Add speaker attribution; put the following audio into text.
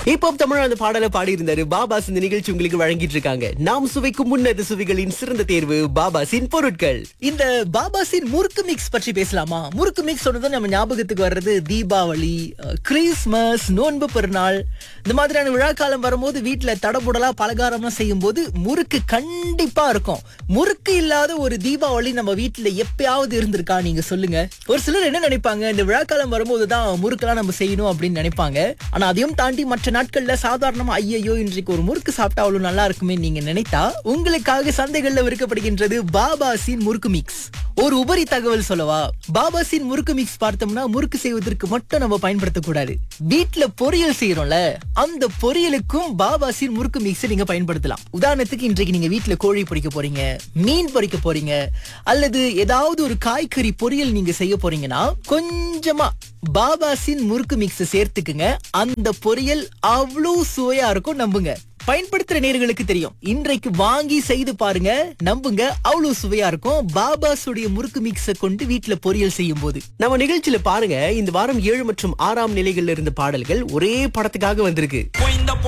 Speaker 1: இப்போ தமிழ் அந்த பாடலை பாடி இருந்தாரு பாபாஸ் இந்த நிகழ்ச்சி உங்களுக்கு வழங்கிட்டு இருக்காங்க நாம் சுவைக்கும் முன்னது சுவைகளின் சிறந்த தேர்வு பாபாஸின் பொருட்கள்
Speaker 2: இந்த பாபாசின் முறுக்கு மிக்ஸ் பற்றி பேசலாமா முறுக்கு மிக்ஸ் சொன்னதும் நம்ம ஞாபகத்துக்கு வர்றது தீபாவளி அஹ், கிறிஸ்மஸ் நோன்பு பெருநாள் இந்த மாதிரியான விழாக்காலம் வரும்போது வீட்டுல தடபுடலா பலகாரம்லாம் செய்யும் போது முறுக்கு கண்டிப்பா இருக்கும் முறுக்கு இல்லாத ஒரு தீபாவளி நம்ம வீட்டுல எப்பயாவது இருந்திருக்கா நீங்க சொல்லுங்க ஒரு சிலர் என்ன நினைப்பாங்க இந்த விழாக்காலம் வரும்போது தான் முறுக்கெல்லாம் நம்ம செய்யணும் அப்படின்னு நினைப்பாங்க ஆனா அதையும் தாண்டி மற்ற நாட்கள்ல சாதாரணமா ஐயையோ இன்றைக்கு ஒரு முறுக்கு சாப்பிட்டா அவ்வளவு நல்லா இருக்குமே நீங்க நினைத்தா உங்களுக்காக சந்தைகள்ல விற்கப்படுகின்றது பாபாசின் முறுக்கு மிக்ஸ் ஒரு உபரி தகவல் சொல்லவா பாபாசின் முறுக்கு மிக்ஸ் பார்த்தோம்னா முறுக்கு செய்வதற்கு மட்டும் நம்ம பயன்படுத்தக்கூடாது வீட்ல பொரியல் செய்யறோம்ல அந்த பொரியலுக்கும் பாபாசின் முறுக்கு மிக்ஸ் நீங்க பயன்படுத்தலாம் உதாரணத்துக்கு இன்றைக்கு நீங்க வீட்ல கோழி பொரிக்க போறீங்க மீன் பொரிக்க போறீங்க அல்லது ஏதாவது ஒரு காய்கறி பொரியல் நீங்க செய்ய போறீங்கன்னா கொஞ்சமா பாபாசின் முறுக்கு மிக்ஸ் சேர்த்துக்குங்க அந்த பொரியல் அவ்வளோ சுவையா இருக்கும் நம்புங்க பயன்படுத்துற நேர்களுக்கு தெரியும் இன்றைக்கு வாங்கி செய்து பாருங்க நம்புங்க அவ்வளவு சுவையா இருக்கும் பாபாஸுடைய முறுக்கு மிக்ஸ கொண்டு வீட்ல பொரியல் செய்யும் போது
Speaker 1: நம்ம நிகழ்ச்சியில பாருங்க இந்த வாரம் ஏழு மற்றும் ஆறாம் நிலைகள்ல இருந்த பாடல்கள் ஒரே படத்துக்காக வந்திருக்கு
Speaker 3: இந்த